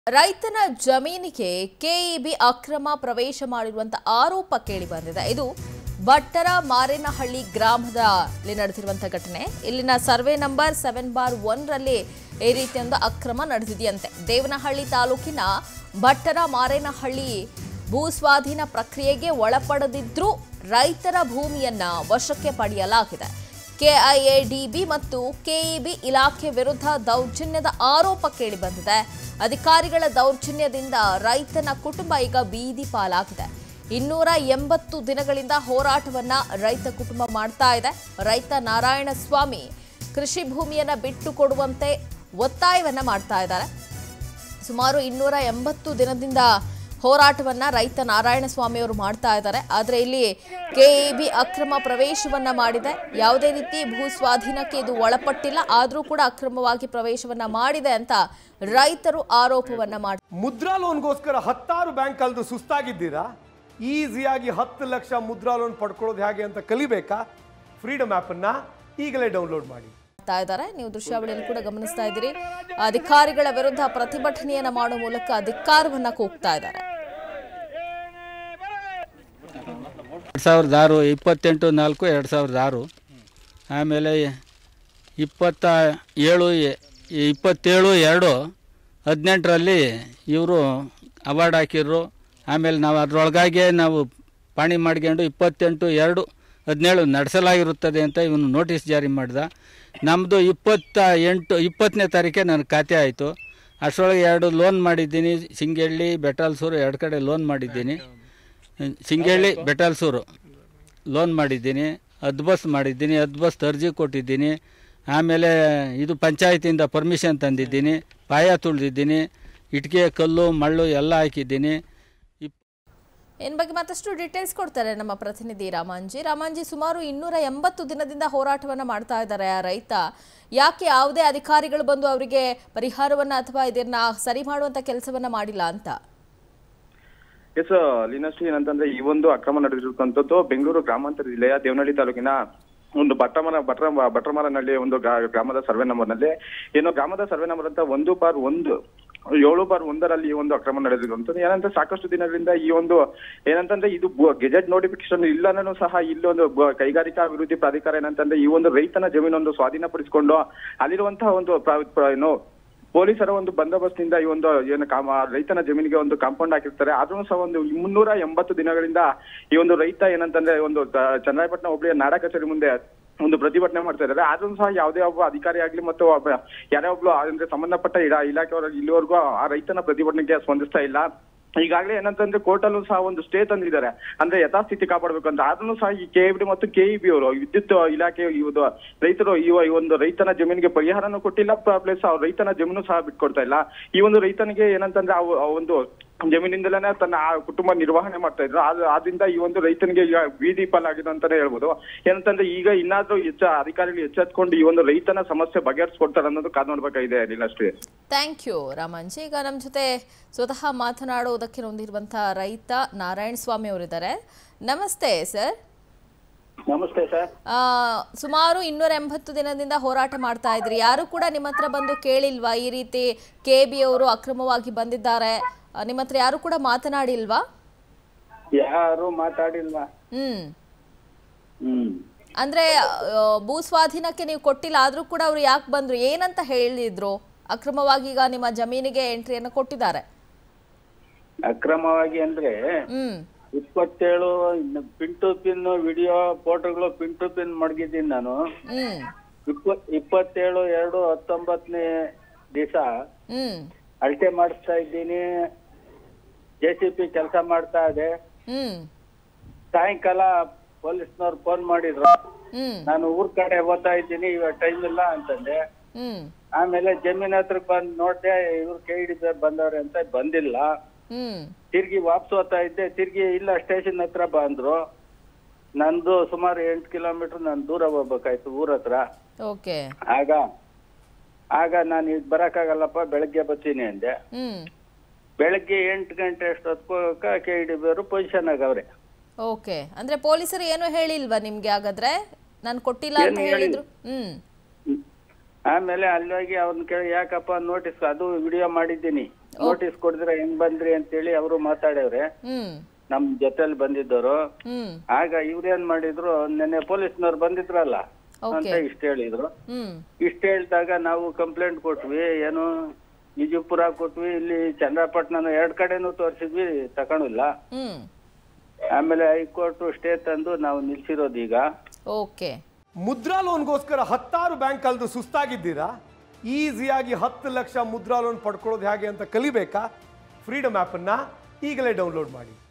ರೈತನ ಜಮೀನಿಗೆ ಕೆಇಬಿ ಅಕ್ರಮ ಪ್ರವೇಶ ಮಾಡಿರುವಂತ ಆರೋಪ ಕೇಳಿ ಬಂದಿದೆ ಇದು ಭಟ್ಟರ ಮಾರೇನಹಳ್ಳಿ ಗ್ರಾಮದಲ್ಲಿ ನಡೆದಿರುವಂತಹ ಘಟನೆ ಇಲ್ಲಿನ survey number seven bar one ರಲ್ಲಿ ಈ ರೀತಿಯೊಂದು ಅಕ್ರಮ ನಡೆದಿದೆಯಂತೆ ದೇವನಹಳ್ಳಿ ತಾಲೂಕಿನ ಭಟ್ಟರ ಮಾರೇನಹಳ್ಳಿ ಭೂ ಸ್ವಾಧೀನ ಪ್ರಕ್ರಿಯೆಗೆ ಒಳಪಡದಿದ್ರೂ ರೈತರ ಭೂಮಿಯನ್ನ ವಶಕ್ಕೆ ಪಡೆಯಲಾಗಿದೆ ಕೆಐಎಡಿಬಿ ಮತ್ತು ಕೆಇಬಿ ಇಲಾಖೆ ವಿರುದ್ಧ ದೌರ್ಜನ್ಯದ ಆರೋಪ ಕೇಳಿಬಂದಿದೆ ಅಧಿಕಾರಿಗಳ ದೌರ್ಜನ್ಯದಿಂದ ರೈತನ ಕುಟುಂಬ ಈಗ ಬೀದಿ ಪಾಲಾಗಿದೆ ಇನ್ನೂರ ಎಂಬತ್ತು ದಿನಗಳಿಂದ ಹೋರಾಟವನ್ನ ರೈತ ಕುಟುಂಬ ಮಾಡ್ತಾ ಇದೆ ರೈತ ನಾರಾಯಣ ಸ್ವಾಮಿ ಕೃಷಿ ಭೂಮಿಯನ್ನ ಬಿಟ್ಟು ಕೊಡುವಂತೆ ಒತ್ತಾಯವನ್ನ ಮಾಡ್ತಾ ಇದ್ದಾರೆ ಸುಮಾರು ಇನ್ನೂರ ಎಂಬತ್ತು ದಿನದಿಂದ ಹೋರಾಟವನ್ನ ರೈತ ನಾರಾಯಣ ಸ್ವಾಮಿ ಅವರು ಮಾಡ್ತಾ ಇದ್ದಾರೆ ಆದರೆ ಇಲ್ಲಿ ಕೆಇಬಿ ಅಕ್ರಮ ಪ್ರವೇಶವನ್ನ ಮಾಡಿದೆ ಯಾವುದೇ ರೀತಿ ಭೂ ಸ್ವಾಧೀನಕ್ಕೆ ಇದು ಒಳಪಟ್ಟಿಲ್ಲ ಆದರೂ ಕೂಡ ಅಕ್ರಮವಾಗಿ ಪ್ರವೇಶವನ್ನ ಮಾಡಿದೆ ಅಂತ ರೈತರು ಆರೋಪವನ್ನ ಮಾಡ್ತಾರೆ ಮುದ್ರಾ ಲೋನ್ಗೋಸ್ಕರ ಹತ್ತಾರು ಬ್ಯಾಂಕ್ ಕಳೆದು ಸುಸ್ತಾಗಿದ್ದೀರಾ ಈಸಿಯಾಗಿ ಹತ್ತು ಲಕ್ಷ ಮುದ್ರಾ ಲೋನ್ ಪಡ್ಕೊಳ್ಳೋದು ಹೇಗೆ ಅಂತ ಕಲಿಬೇಕಾ ಫ್ರೀಡಮ್ ಆ್ಯಪನ್ನು ಈಗಲೇ ಡೌನ್ಲೋಡ್ ಮಾಡಿ ಮಾಡ್ತಾ ಇದ್ದಾರೆ ನೀವು ದೃಶ್ಯಾವಳಿಯಲ್ಲಿ ಕೂಡ ಗಮನಿಸ್ತಾ ಇದ್ದೀರಿ ಅಧಿಕಾರಿಗಳ ವಿರುದ್ಧ ಪ್ರತಿಭಟನೆಯನ್ನ ಮಾಡುವ ಮೂಲಕ ಅಧಿಕಾರವನ್ನ ಕೂಗ್ತಾ ಇದ್ದಾರೆ ಎರಡು ಸಾವಿರದ ಆರು ಇಪ್ಪತ್ತೆಂಟು ನಾಲ್ಕು ಎರಡು ಸಾವಿರದ ಆರು ಆಮೇಲೆ ಇಪ್ಪತ್ತ ಏಳು ಎ- ಇಪ್ಪತ್ತೇಳು ಎರಡು ಹದಿನೆಂಟರಲ್ಲಿ ಇವರು ಅವಾರ್ಡ್ ಹಾಕಿದ್ರು ಆಮೇಲೆ ನಾವು ಅದರೊಳಗಾಗೆ ನಾವು ಪಾಣಿ ಮಾಡ್ಕೊಂಡು ಇಪ್ಪತ್ತೆಂಟು ಎರಡು ಹದಿನೇಳು ನಡೆಸಲಾಗಿರುತ್ತದೆ ಅಂತ ಇವನು ನೋಟಿಸ್ ಜಾರಿ ಮಾಡ್ದ ನಮ್ಮದು ಇಪ್ಪತ್ತ ಎಂಟು ಇಪ್ಪತ್ತನೇ ತಾರೀಕೆ ನನ್ನ ಖಾತೆ ಆಯಿತು ಅಷ್ಟರೊಳಗೆ ಎರಡು ಲೋನ್ ಮಾಡಿದ್ದೀನಿ ಸಿಂಗೇಳ್ಳಿ ಬೆಟಾಲ್ಸೂರು ಎರಡು ಕಡೆ ಲೋನ್ ಮಾಡಿದ್ದೀನಿ ಸಿಂಗೇಳಿ ಬೆಟಾಲ್ಸೂರು ಲೋನ್ ಮಾಡಿದ್ದೀನಿ ಹದ್ ಬಸ್ ಮಾಡಿದ್ದೀನಿ ಹದ್ ಬಸ್ ಅರ್ಜಿ ಕೊಟ್ಟಿದ್ದೀನಿ ಆಮೇಲೆ ಇದು ಪಂಚಾಯತಿಯಿಂದ ಪರ್ಮಿಷನ್ ತಂದಿದ್ದೀನಿ ಪಾಯ ತುಳಿದಿದ್ದೀನಿ ಇಟ್ಟಿಗೆ ಕಲ್ಲು ಮಳ್ಳು ಎಲ್ಲ ಹಾಕಿದ್ದೀನಿ ಇಪ್ ಏನ್ ಬಗ್ಗೆ ಮತ್ತಷ್ಟು ಡೀಟೇಲ್ಸ್ ಕೊಡ್ತಾರೆ ನಮ್ಮ ಪ್ರತಿನಿಧಿ ರಾಮಾಂಜಿ ರಾಮಾಂಜಿ ಸುಮಾರು ಇನ್ನೂರ ಎಂಬತ್ತು ದಿನದಿಂದ ಹೋರಾಟವನ್ನ ಮಾಡ್ತಾ ಇದ್ದಾರೆ ಆ ರೈತ ಯಾಕೆ ಯಾವುದೇ ಅಧಿಕಾರಿಗಳು ಬಂದು ಅವರಿಗೆ ಪರಿಹಾರವನ್ನ ಅಥವಾ ಇದನ್ನ ಸರಿ ಮಾಡುವಂತ ಕೆಲಸವನ್ನ ಮಾಡಿಲ್ಲ ಅಂತ ಎಸ್ ಲೀನಶ್ರೀ ಏನಂತಂದ್ರೆ ಈ ಒಂದು ಅಕ್ರಮ ನಡೆದಿರುವಂತದ್ದು ಬೆಂಗಳೂರು ಗ್ರಾಮಾಂತರ ಜಿಲ್ಲೆಯ ದೇವನಹಳ್ಳಿ ತಾಲೂಕಿನ ಒಂದು ಬಟ್ಟಮರ ಬಟ್ರ ಬಟ್ರಮರನಹಳ್ಳಿ ಒಂದು ಗ್ರಾ- ಗ್ರಾಮದ ಸರ್ವೆ ನಂಬರ್ನಲ್ಲಿ ಏನು ಗ್ರಾಮದ ಸರ್ವೆ ನಂಬರ್ ಅಂತ ಒಂದು ಬಾರ್ ಒಂದು ಏಳು ಬಾರ್ ಒಂದರಲ್ಲಿ ಈ ಒಂದು ಅಕ್ರಮ ನಡೆದಿರುವಂತದ್ದು ಏನಂತ ಸಾಕಷ್ಟು ದಿನಗಳಿಂದ ಈ ಒಂದು ಏನಂತಂದ್ರೆ ಇದು ಗೆಜೆಟ್ ನೋಟಿಫಿಕೇಶನ್ ಇಲ್ಲನೂ ಸಹ ಇಲ್ಲೊಂದು ಬ- ಕೈಗಾರಿಕಾ ಅಭಿವೃದ್ಧಿ ಪ್ರಾಧಿಕಾರ ಏನಂತಂದ್ರೆ ಈ ಒಂದು ರೈತನ ಜಮೀನೊಂದು ಸ್ವಾಧೀನಪಡಿಸಿಕೊಂಡು ಅಲ್ಲಿರುವಂತಹ ಒಂದು ಪ್ರ- ಪ್ರ- ಏನು ಪೊಲೀಸರ ಒಂದು ಬಂದೋಬಸ್ತಿಂದ ಈ ಒಂದು ಏನು ಕಾಮ ರೈತನ ಜಮೀನಿಗೆ ಒಂದು ಕಾಂಪೌಂಡ್ ಹಾಕಿರ್ತಾರೆ ಆದ್ರೂ ಸಹ ಒಂದು ಮುನ್ನೂರ ಎಂಬತ್ತು ದಿನಗಳಿಂದ ಈ ಒಂದು ರೈತ ಏನಂತಂದ್ರೆ ಒಂದು ತ- ಚನ್ನರಾಯಪಟ್ಟಣ ಹೋಬಳಿಯ ನಾಡ ಕಚೇರಿ ಮುಂದೆ ಒಂದು ಪ್ರತಿಭಟನೆ ಮಾಡ್ತಾ ಇದ್ದಾರೆ ಆದ್ರೂ ಸಹ ಯಾವುದೇ ಒಬ್ಬ ಅಧಿಕಾರಿ ಆಗ್ಲಿ ಮತ್ತು ಒಬ್ಬ ಯಾರೇ ಒಬ್ಳು ಅಂದ್ರೆ ಸಂಬಂಧಪಟ್ಟ ಇಡ ಇಲಾಖೆಯವರು ಇಲ್ಲಿವರೆಗೂ ಆ ರೈತನ ಪ್ರತಿಭಟನೆಗೆ ಸ್ಪಂದಿಸ್ತಾ ಇಲ್ಲ ಈಗಾಗಲೇ ಏನಂತಂದ್ರೆ ಕೋರ್ಟ್ ಅಲ್ಲೂ ಸಹ ಒಂದು ಸ್ಟೇ ತಂದಿದ್ದಾರೆ ಅಂದ್ರೆ ಯಥಾಸ್ಥಿತಿ ಕಾಪಾಡಬೇಕು ಅಂತ ಆದ್ರೂ ಸಹ ಈ ಕೆಇಬಿ ಮತ್ತು ಕೆಇಬಿ ಅವರು ವಿದ್ಯುತ್ ಇಲಾಖೆ ಇವುದು ರೈತರು ಈ ಈ ಒಂದು ರೈತನ ಜಮೀನಿಗೆ ಪರಿಹಾರನೂ ಕೊಟ್ಟಿಲ್ಲ ಪ್ಲಸ್ ಅವ್ರ ರೈತನ ಜಮೀನು ಸಹ ಬಿಟ್ಕೊಡ್ತಾ ಇಲ್ಲ ಈ ಒಂದು ರೈತನಿಗೆ ಏನಂತಂದ್ರೆ ಅವು ಆ ಒಂದು ಜಮೀನಿಂದಲೇ ತನ್ನ ಆ ಕುಟುಂಬ ನಿರ್ವಹಣೆ ಮಾಡ್ತಾ ಇದ್ರು ಆದ್- ಆದ್ರಿಂದ ಈ ಒಂದು ರೈತನಿಗೆ ಈಗ ಬೀದಿ ಪಾಲಾಗಿದೆ ಅಂತಾನೆ ಹೇಳ್ಬೋದು ಏನಂತಂದ್ರೆ ಈಗ ಇನ್ನಾದ್ರೂ ಹೆಚ್ಚು ಅಧಿಕಾರಿಗಳು ಎಚ್ಚೆತ್ಕೊಂಡು ಈ ಒಂದು ರೈತನ ಸಮಸ್ಯೆ ಬಗೆಹರಿಸ್ಕೊಡ್ತಾರೆ ಅನ್ನೋದು ಕಾದ್ ನೋಡ್ಬೇಕಾಗಿದೆ ಲೀಲಾಶ್ರೀ ಥ್ಯಾಂಕ್ ಯು ರಾಮಾಂಜಿ ಈಗ ನಮ್ಮ ಜೊತೆ ಸ್ವತಃ ಮಾತನಾಡುವುದಕ್ಕೆ ನೊಂದಿರುವಂತಹ ರೈತ ನಾರಾಯಣ ಸ್ವಾಮಿ ಅವರಿದ್ದಾರೆ ನಮಸ್ತೆ ಸರ್ ನಮಸ್ತೆ ಸರ್ ಆ, ಸುಮಾರು ಇನ್ನೂರ ಎಂಬತ್ತು ದಿನದಿಂದ ಹೋರಾಟ ಮಾಡ್ತಾ ಇದ್ರಿ ಯಾರು ಕೂಡ ನಿಮ್ಮ ಹತ್ರ ಬಂದು ಕೇಳಿಲ್ವಾ ಈ ರೀತಿ ಕೆ ಬಿ ಅವರು ಅಕ್ರಮವಾಗಿ ಬಂದಿದ್ದಾರೆ ಆ, ನಿಮ್ಮ ಹತ್ರ ಯಾರು ಕೂಡ ಮಾತನಾಡಿಲ್ವಾ ಯಾರು ಮಾತಾಡಿಲ್ವಾ ಹ್ಮ್ ಹ್ಮ್ ಅಂದ್ರೆ ಆ, ಭೂ ಸ್ವಾಧೀನಕ್ಕೆ ನೀವು ಕೊಟ್ಟಿಲ್ಲ ಆದ್ರೂ ಕೂಡ ಅವ್ರು ಯಾಕೆ ಬಂದ್ರು ಏನಂತ ಹೇಳಿದ್ರು ಅಕ್ರಮವಾಗಿ ಈಗ ನಿಮ್ಮ ಜಮೀನಿಗೆ ಎಂಟ್ರಿಯನ್ನು ಕೊಟ್ಟಿದ್ದಾರೆ ಅಕ್ರಮವಾಗಿ ಅಂದ್ರೆ ಹ್ಮ್ ಇಪ್ಪತ್ತೇಳು ಪಿನ್ ಟು ಪಿನ್ ವಿಡಿಯೋ ಫೋಟೋಗಳು ಪಿನ್ ಟು ಪಿನ್ ಮಡಗಿದ್ದೀನಿ ನಾನು ಹ್ಮ್ ಇಪ್ಪ ಇಪ್ಪತ್ತೇಳು ಎರಡು ಹತ್ತೊಂಬತ್ತನೇ ದಿವಸ ಹ್ಮ್ ಅಳತೆ ಮಾಡಿಸ್ತಾ ಇದ್ದೀನಿ ಜೆ ಸಿ ಪಿ ಕೆಲಸ ಮಾಡ್ತಾ ಇದೆ ಹ್ಮ್ ಸಾಯಂಕಾಲ ಪೊಲೀಸ್ನವ್ರು ಫೋನ್ ಮಾಡಿದ್ರು ಹ್ಮ್ ನಾನು ಊರ್ ಕಡೆ ಓದ್ತಾ ಇದ್ದೀನಿ ಇವಾಗ ಟೈಮ್ ಇಲ್ಲ ಅಂತಂದೆ ಹ್ಮ್ ಆಮೇಲೆ ಜಮೀನ್ ಹತ್ರಕ್ ಬಂದ್ ನೋಡ್ದೆ ಇವ್ರು ಕೈ ಹಿಡಿದ ಬಂದವ್ರೆ ಅಂತ ಬಂದಿಲ್ಲ ಹ್ಮ್ ತಿರ್ಗಿ ವಾಪಸ್ ಹೋಗ್ತಾ ಇದ್ದೆ ತಿರ್ಗಿ ಇಲ್ಲ ಸ್ಟೇಷನ್ ಹತ್ರ ಬಂದ್ರು ನಂದು ಸುಮಾರು ಎಂಟು ಕಿಲೋಮೀಟರ್ ನಾನು ದೂರ ಹೋಗ್ಬೇಕಾಯ್ತು ಊರ ಹತ್ರ ಓಕೆ ಆಗ ಆಗ ನಾನು ಈಗ ಬರಕ್ಕಾಗಲ್ಲಪ್ಪ ಬೆಳಗ್ಗೆ ಬರ್ತೀನಿ ಅಂದೆ ಹ್ಮ್ ಬೆಳಗ್ಗೆ ಎಂಟು ಗಂಟೆ ಅಷ್ಟೊತ್ಕೋಕ ಕೆ ಡಿ ಬೇರು ಪೊಸಿಷನ್ ಆಗವ್ರೆ ಓಕೆ ಅಂದ್ರೆ ಪೊಲೀಸರು ಏನು ಹೇಳಿಲ್ವಾ ನಿಮ್ಗೆ ಹಾಗಾದ್ರೆ ನಾನು ಕೊಟ್ಟಿಲ್ಲ ಅಂತ ಏನು ಹೇಳಿದ್ರು ಹ್ಮ್ ಆಮೇಲೆ ಅಲ್ಲಿ ಹೋಗಿ ಅವ್ರನ್ನ ಕೇಳಿ ಯಾಕಪ್ಪ ನೋಟಿಸ್ ಅದು ವಿಡಿಯೋ ಮಾಡಿದ್ದೀನಿ ನೋಟಿಸ್ ಕೊಡಿದ್ರೆ ಹೆಂಗ್ ಬಂದ್ರಿ ಅಂತೇಳಿ ಅವರು ಮಾತಾಡ್ಯವ್ರೆ ಹ್ಮ್ ನಮ್ ಜೊತೆಲಿ ಬಂದಿದ್ದವರು ಹ್ಮ್ ಆಗ ಇವ್ರೇನ್ ಮಾಡಿದ್ರು ನೆನ್ನೆ ಪೊಲೀಸ್ನವ್ರು ಬಂದಿದ್ರಲ್ಲ ಅಂತ ಓಕೆ ಇಷ್ಟ ಹೇಳಿದ್ರು ಹ್ಮ್ ಇಷ್ಟ ಹೇಳಿದಾಗ ನಾವು ಕಂಪ್ಲೇಂಟ್ ಕೊಟ್ವಿ ಏನು ವಿಜಯಪುರ ಕೊಟ್ವಿ ಇಲ್ಲಿ ಚಂದ್ರಪಟ್ಟಣ ಎರಡ್ ಕಡೆನೂ ತೋರಿಸಿದ್ವಿ ತಗೊಂಡಿಲ್ಲ ಹ್ಮ್ ಆಮೇಲೆ ಹೈಕೋರ್ಟ್ ಸ್ಟೇ ತಂದು ನಾವು ನಿಲ್ಸಿರೋದು ಈಗ ಓಕೆ ಮುದ್ರಾ ಲೋನ್ಗೋಸ್ಕರ ಹತ್ತಾರು ಬ್ಯಾಂಕ್ ಕಲ್ದು ಸುಸ್ತಾಗಿದ್ದೀರಾ ಈಸಿಯಾಗಿ ಹತ್ತು ಲಕ್ಷ ಮುದ್ರಾ ಲೋನ್ ಪಡ್ಕೊಳ್ಳೋದು ಹೇಗೆ ಅಂತ ಕಲಿಬೇಕಾ ಫ್ರೀಡಮ್ ಆ್ಯಪನ್ನು ಈಗಲೇ ಡೌನ್ಲೋಡ್ ಮಾಡಿ